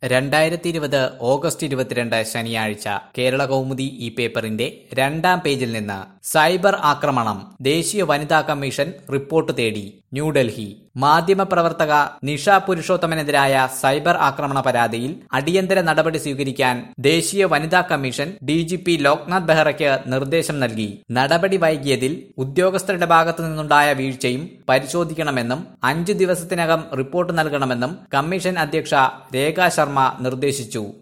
രണ്ടായിരത്തി ഇരുപത് ഓഗസ്റ്റ് ഇരുപത്തിരണ്ട് ശനിയാഴ്ച കേരള കൗമുദി ഈ പേപ്പറിന്റെ രണ്ടാം പേജിൽ നിന്ന് സൈബർ ആക്രമണം ദേശീയ വനിതാ കമ്മീഷൻ റിപ്പോർട്ട് തേടി ന്യൂഡൽഹി മാധ്യമപ്രവർത്തക നിഷ പുരുഷോത്തമനെതിരായ സൈബർ ആക്രമണ പരാതിയിൽ അടിയന്തര നടപടി സ്വീകരിക്കാൻ ദേശീയ വനിതാ commission D G P Loknath ബെഹ്റയ്ക്ക് നിർദ്ദേശം നൽകി നടപടി വൈകിയതിൽ ഉദ്യോഗസ്ഥരുടെ ഭാഗത്തു നിന്നുണ്ടായ വീഴ്ചയും പരിശോധിക്കണമെന്നും അഞ്ചു ദിവസത്തിനകം റിപ്പോർട്ട് നൽകണമെന്നും കമ്മീഷൻ അധ്യക്ഷ രേഖ ശർമ്മ നിർദ്ദേശിച്ചു